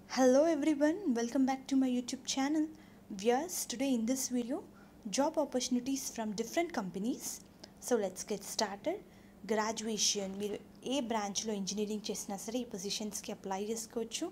Hello everyone, welcome back to my YouTube channel. Viewers, today in this video, job opportunities from different companies. So let's get started. Graduation మీరు ఏ బ్రాంచ్లో engineering చేసినా సరే ఈ పొజిషన్స్కి apply చేసుకోవచ్చు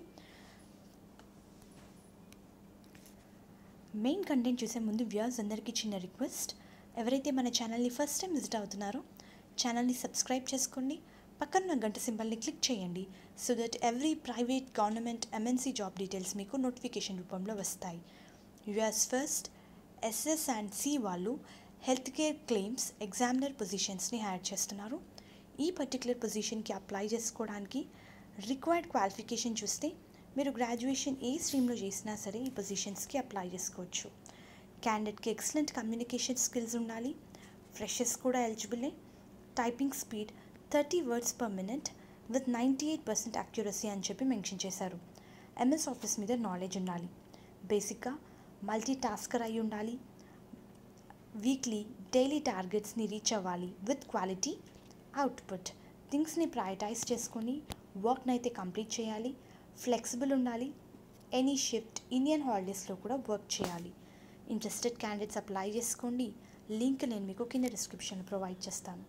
main content చూసే ముందు వ్యూయర్స్ అందరికీ చిన్న రిక్వెస్ట్ ఎవరైతే మన ఛానల్ని ఫస్ట్ టైం విజిట్ అవుతున్నారో ఛానల్ని సబ్స్క్రైబ్ చేసుకోండి పక్కన గంట సింబల్ని క్లిక్ చేయండి so that every private government MNC job details మీకు నోటిఫికేషన్ రూపంలో వస్తాయి US first SS and C వాళ్ళు హెల్త్ కేర్ క్లెయిమ్స్ ఎగ్జామినర్ పొజిషన్స్ని హైర్ చేస్తున్నారు ఈ పర్టికులర్ పొజిషన్కి అప్లై చేసుకోవడానికి రిక్వైర్డ్ క్వాలిఫికేషన్ చూస్తే మీరు గ్రాడ్యుయేషన్ ఏ స్ట్రీమ్లో చేసినా సరే ఈ పొజిషన్స్కి అప్లై చేసుకోవచ్చు క్యాండిడేట్కి ఎక్సలెంట్ కమ్యూనికేషన్ స్కిల్స్ ఉండాలి ఫ్రెషర్స్ కూడా ఎలిజిబులే typing speed thirty words per minute with ninety eight percent accuracy అని చెప్పి మెన్షన్ చేశారు ఎంఎస్ ఆఫీస్ మీద నాలెడ్జ్ ఉండాలి బేసిక్గా మల్టీ టాస్కర్ అయి ఉండాలి వీక్లీ డైలీ టార్గెట్స్ని రీచ్ అవ్వాలి విత్ క్వాలిటీ అవుట్పుట్ థింగ్స్ని ప్రయారిటైజ్ చేసుకొని వర్క్ని అయితే కంప్లీట్ చేయాలి ఫ్లెక్సిబుల్ ఉండాలి ఎనీ షిఫ్ట్ ఇండియన్ హాలిడేస్లో కూడా వర్క్ చేయాలి ఇంట్రెస్టెడ్ క్యాండిడేట్స్ అప్లై చేసుకోండి లింక్ నేను మీకు కింద డిస్క్రిప్షన్లో ప్రొవైడ్ చేస్తాను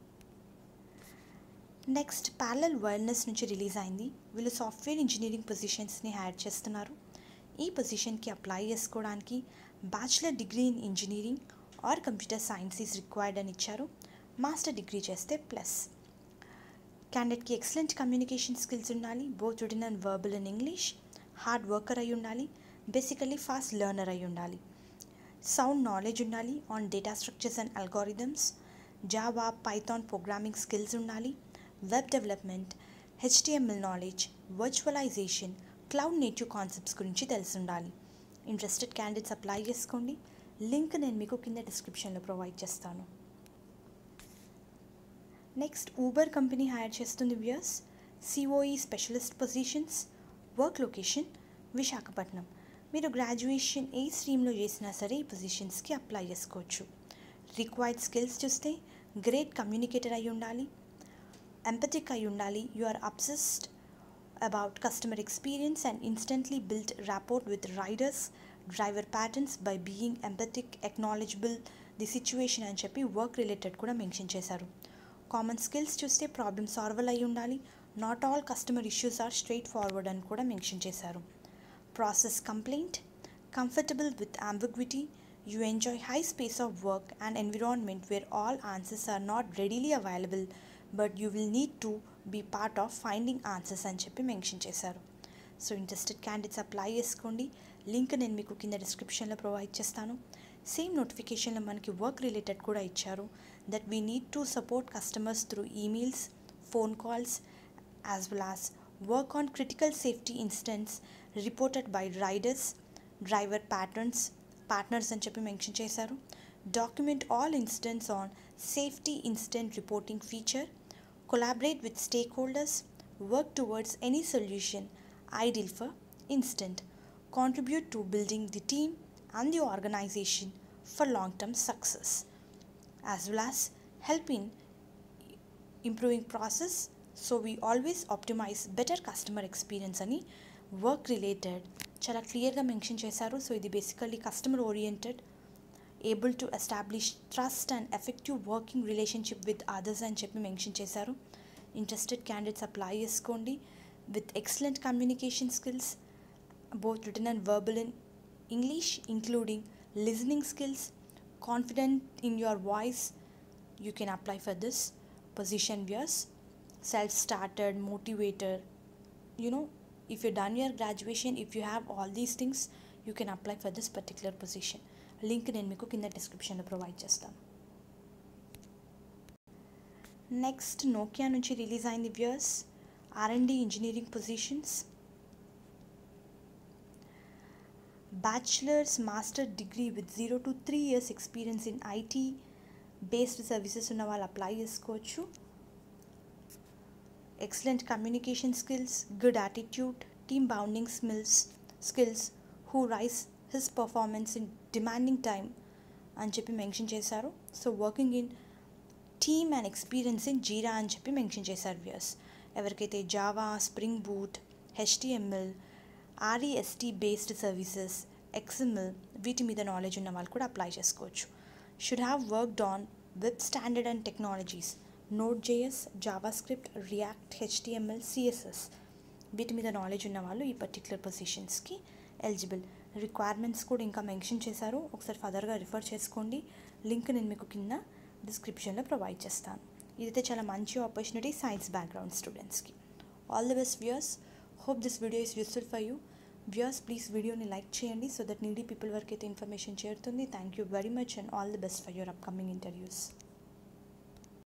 నెక్స్ట్ ప్యారలల్ వైర్నెస్ నుంచి రిలీజ్ అయింది వీళ్ళు సాఫ్ట్వేర్ ఇంజనీరింగ్ పొజిషన్స్ని హైర్ చేస్తున్నారు ఈ పొజిషన్కి అప్లై చేసుకోవడానికి bachelor degree in engineering or computer science is required అని ఇచ్చారు మాస్టర్ డిగ్రీ చేస్తే ప్లస్ క్యాండిడేట్కి ఎక్సలెంట్ కమ్యూనికేషన్ స్కిల్స్ ఉండాలి both written and verbal in English hard worker అయి ఉండాలి బేసికలీ ఫాస్ట్ లెర్నర్ అయి ఉండాలి సౌండ్ నాలెడ్జ్ ఉండాలి on data structures and algorithms Java Python programming skills ఉండాలి web development HTML knowledge virtualisation cloud native concepts గురించి తెలిసి ఉండాలి ఇంట్రెస్టెడ్ క్యాండిడేట్స్ అప్లై చేసుకోండి లింక్ నేను మీకు కింద డిస్క్రిప్షన్లో ప్రొవైడ్ చేస్తాను నెక్స్ట్ ఊబర్ కంపెనీ హైర్ చేస్తుంది viewers COE specialist positions work location Visakhapatnam మీరు గ్రాడ్యుయేషన్ ఏ స్ట్రీమ్లో చేసినా సరే ఈ పొజిషన్స్కి అప్లై చేసుకోవచ్చు రిక్వైర్డ్ స్కిల్స్ చూస్తే గ్రేట్ కమ్యూనికేటర్ అయి ఉండాలి ఎంపతిక్ అయి ఉండాలి you are obsessed about customer experience and instantly build rapport with riders driver patterns by being empathic acknowledgeable the situation అని చెప్పి వర్క్ రిలేటెడ్ కూడా మెన్షన్ చేశారు కామన్ స్కిల్స్ చూస్తే ప్రాబ్లమ్ సాల్వల్ అయి ఉండాలి not all customer issues are straightforward అని కూడా mention చేశారు process complaint comfortable with ambiguity you enjoy high space of work and environment where all answers are not readily available but you will need to be part of finding answers అని చెప్పి mention చేశారు so interested candidates apply చేసుకోండి link నేను మీకు కింద డిస్క్రిప్షన్లో provide చేస్తాను same నోటిఫికేషన్లో మనకి వర్క్ రిలేటెడ్ కూడా ఇచ్చారు that we need to support customers through emails phone calls as well as work on critical safety incidents reported by riders driver patterns partners అని చెప్పి మెన్షన్ చేశారు document all incidents on safety incident reporting feature collaborate with stakeholders, work towards any solution ideal for instant, contribute to building the team and the organization for long term success, as well as help in improving process so we always optimize better customer experience అని work related చాలా క్లియర్గా mention చేశారు so ఇది basically customer oriented able to establish trust and effective working relationship with others అని చెప్పి mention చేశారు interested candidates apply చేసుకోండి with excellent communication skills both written and verbal in English including listening skills confident in your voice you can apply for this position viewers self started motivator you know if you're done your graduation if you have all these things you can apply for this particular position link నేను మీకు కింద డిస్క్రిప్షన్లో provide చేస్తాను next Nokia నుంచి release అయింది viewers R and D engineering positions bachelors master degree with zero to three years experience in IT based services ఉన్న వాళ్ళు apply చేసుకోవచ్చు excellent communication skills good attitude team bonding skills skills who rise his performance in demanding time అని చెప్పి mention చేశారు so working in team and experience in Jira అని చెప్పి mention చేశారు viewers ఎవరికైతే Java Spring Boot HTML REST based services XML వీటి మీద knowledge ఉన్న వాళ్ళు కూడా అప్లై చేసుకోవచ్చు should have worked on web standard and technologies Node JS JavaScript React HTML CSS వీటి మీద నాలెడ్జ్ ఉన్న వాళ్ళు ఈ పర్టిక్యులర్ పొజిషన్స్కి ఎలిజిబుల్ రిక్వైర్మెంట్స్ కూడా ఇంకా మెన్షన్ చేశారు ఒకసారి ఫర్దర్గా రిఫర్ చేసుకోండి లింక్ నేను మీకు కింద డిస్క్రిప్షన్లో ప్రొవైడ్ చేస్తాను ఇదైతే చాలా మంచి ఆపర్చునిటీ సైన్స్ బ్యాక్గ్రౌండ్ స్టూడెంట్స్కి all the best viewers hope this video is useful for you viewers please వీడియోని లైక్ చేయండి సో దట్ నీడీ పీపుల్ వరకు అయితే ఇన్ఫర్మేషన్ చేరుతుంది thank you very much and all the best for your upcoming interviews